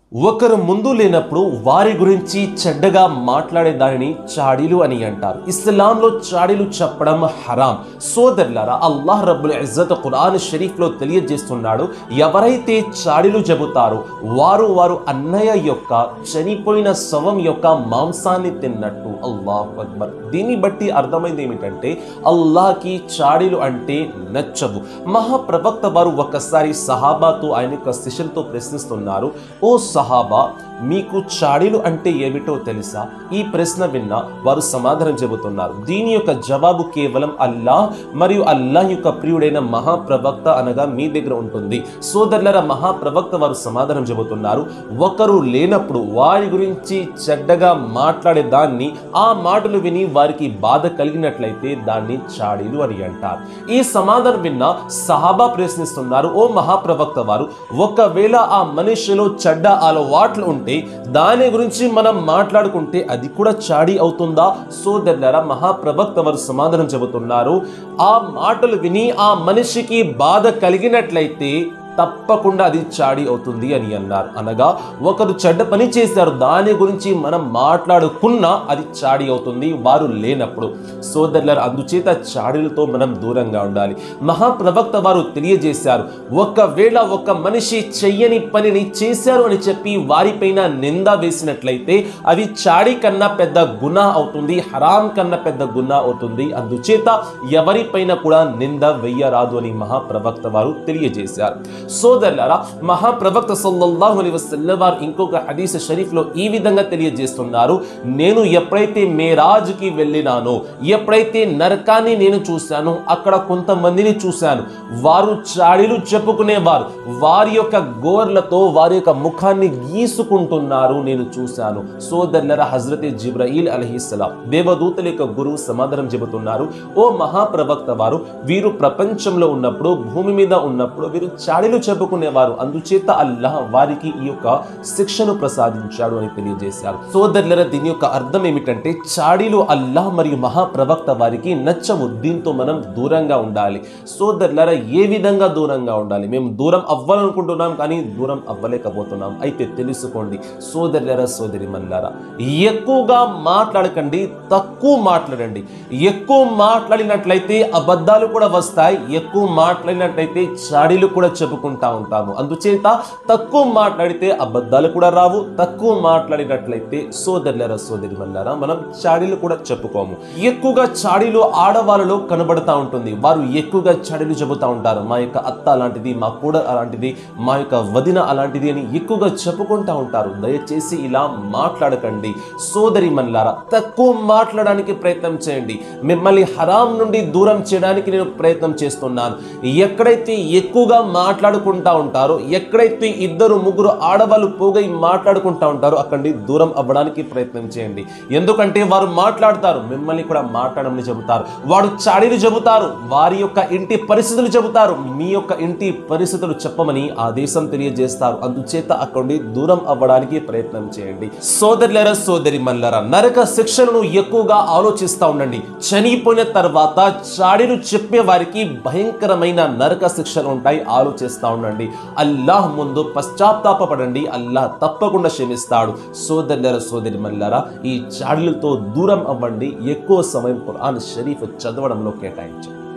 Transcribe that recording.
ఒకరు ముందు లేనప్పుడు వారి గురించి చెడ్డగా మాట్లాడే దానిని చాడీలు అని అంటారు ఇస్లాంలో చాడీలు చెప్పడం హరాం సోదరులారా అల్లాహ్ రబ్బుల్ ఇజ్జత్ ఖురాన్ షరీఫ్లో తెలియజేస్తున్నాడు ఎవరైతే చాడీలు చెబుతారో వారు వారు అన్నయ్య యొక్క చనిపోయిన శవం యొక్క మాంసాన్ని తిన్నట్టు అల్లాహ్ అక్బర్ దీన్ని బట్టి అర్థమైంది ఏమిటంటే అల్లాహకి చాడీలు అంటే నచ్చవు మహాప్రవక్త వారు ఒక్కసారి సహాబాతో ఆయన యొక్క శిష్యులతో ప్రశ్నిస్తున్నారు ఓ సహాబా మీకు చాడీలు అంటే ఏమిటో తెలుసా ఈ ప్రశ్న విన్న వారు సమాధానం చెబుతున్నారు దీని యొక్క జవాబు కేవలం అల్లాహ్ మరియు అల్లాహ్ యొక్క ప్రియుడైన మహాప్రవక్త అనగా మీ దగ్గర ఉంటుంది సోదరులర మహాప్రవక్త వారు సమాధానం చెబుతున్నారు ఒకరు లేనప్పుడు వారి గురించి చెడ్డగా మాట్లాడే దాన్ని ఆ మాటలు విని వారికి బాధ కలిగినట్లయితే దాన్ని చాడీలు అని అంటారు ఈ సమాధానం విన్న సహాబా ప్రశ్నిస్తున్నారు ఓ మహాప్రవక్త వారు ఒకవేళ ఆ మనిషిలో చెడ్డ అలవాట్లు ఉంటే దాని గురించి మనం మాట్లాడుకుంటే అది కూడా చాడీ అవుతుందా సోదరులరా మహాప్రవక్త వారు సమాధానం చెబుతున్నారు ఆ మాటలు విని ఆ మనిషికి బాధ కలిగినట్లయితే తప్పకుండా అది చాడి అవుతుంది అని అన్నారు అనగా ఒకరు చెడ్డ పని చేశారు దాని గురించి మనం మాట్లాడుకున్నా అది చాడి అవుతుంది వారు లేనప్పుడు సోదరులారు అందుచేత చాడీలతో మనం దూరంగా ఉండాలి మహాప్రవక్త వారు తెలియజేశారు ఒకవేళ ఒక మనిషి చెయ్యని పనిని చేశారు అని చెప్పి వారిపైన నింద వేసినట్లయితే అది చాడి కన్నా పెద్ద గుణ అవుతుంది హరాం కన్నా పెద్ద గుణ అవుతుంది అందుచేత ఎవరిపైన కూడా నింద వెయ్యరాదు అని మహాప్రవక్త వారు తెలియజేశారు సోదరులారా మహాప్రవక్త సల్లల్లాహు అలైహి వసల్లం వారు ఇంకొక హదీస్ షరీఫ్ లో ఈ విధంగా తెలియజేస్తున్నారు నేను ఎప్పుడైతే మేరాజ్కి వెళ్ళినానో ఎప్పుడైతే నరకాన్ని నేను చూశానో అక్కడ కొంతమందిని చూశాను వారు చాడీలు చెప్పుకునేవారు వారి యొక్క గోర్లతో వారి యొక్క ముఖాన్ని గీసుకుంటున్నారు నేను చూశాను సోదరులరా హజరతే జిబ్రహీల్ అలహిస్సలాం దేవదూతల యొక్క గురువు సమాధానం చెబుతున్నారు ఓ మహాప్రవక్త వారు వీరు ప్రపంచంలో ఉన్నప్పుడు భూమి మీద ఉన్నప్పుడు వీరు చాడీలు చెప్పుకునేవారు అందుచేత అల్లాహ్ వారికి ఈ యొక్క శిక్షను ప్రసాదించాడు అని తెలియజేశారు సోదరులరా దీని యొక్క అర్థం ఏమిటంటే చాడీలు అల్లాహ్ మరియు మహాప్రవక్త వారికి నచ్చవు దీంతో మనం దూరంగా ఉండాలి సోదరులరా ఏ విధంగా దూరంగా ఉండాలి మేము దూరం అవ్వాలనుకుంటున్నాం కానీ దూరం అవ్వలేకపోతున్నాం అయితే తెలుసుకోండి సోదరులరా సోదరి మల్లారా ఎక్కువగా మాట్లాడకండి తక్కువ మాట్లాడండి ఎక్కువ మాట్లాడినట్లయితే అబద్ధాలు కూడా వస్తాయి ఎక్కువ మాట్లాడినట్లయితే చాడీలు కూడా చెప్పుకుంటా ఉంటాము అందుచేత తక్కువ మాట్లాడితే అబద్ధాలు కూడా రావు తక్కువ మాట్లాడినట్లయితే సోదరులరా సోదరి మల్లారా మనం చాడీలు కూడా చెప్పుకోము ఎక్కువగా చాడీలు ఆడవాళ్ళలో కనబడతా ఉంటుంది వారు ఎక్కువగా చాడీలు చెబుతా ఉంటారు మా యొక్క అత్త అలాంటిది మా కూడ అలాంటిది మా యొక్క వదిన అలాంటిది అని ఎక్కువగా చెప్పుకుంటా ఉంటారు దయచేసి ఇలా మాట్లాడకండి సోదరి మల్లారా తక్కువ మాట్లాడడానికి ప్రయత్నం చేయండి మిమ్మల్ని హరాం నుండి దూరం చేయడానికి నేను ప్రయత్నం చేస్తున్నాను ఎక్కడైతే ఎక్కువగా మాట్లాడుకుంటా ఉంటారో ఎక్కడైతే ఇద్దరు ముగ్గురు ఆడవాళ్ళు పోగై మాట్లాడుకుంటా ఉంటారో అక్కడి దూరం అవ్వడానికి ప్రయత్నం చేయండి ఎందుకంటే వారు మాట్లాడతారు మిమ్మల్ని కూడా మాట్లాడమని చెబుతారు వాడు చాడీలు చెబుతారు వారి యొక్క ఇంటి పరిస్థితులు చెబుతారు మీ యొక్క ఇంటి పరిస్థితులు చెప్పమని ఆదేశం తెలియజేస్తారు అందుచేత అక్కడి దూరం అవ్వడానికి ప్రయత్నం చేయండి సోదరులరా సోదరి మల్లరా నరక శిక్షలను ఎక్కువగా ఆలోచిస్తూ ఉండండి చనిపోయిన తర్వాత చాడీలు చెప్పే వారికి భయంకరమైన నరక శిక్షలు ఉంటాయి ఆలోచిస్తూ ఉండండి అల్లాహ్ ముందు పశ్చాత్తాపపడండి అల్లాహ్ తప్పకుండా క్షమిస్తాడు సోదరులరా సోదరి మల్లారా ఈ చాడీలతో దూరం అవ్వండి ఎక్కువ సమయం ఖురాన్ షరీఫ్ చదవడంలో కేటాయించండి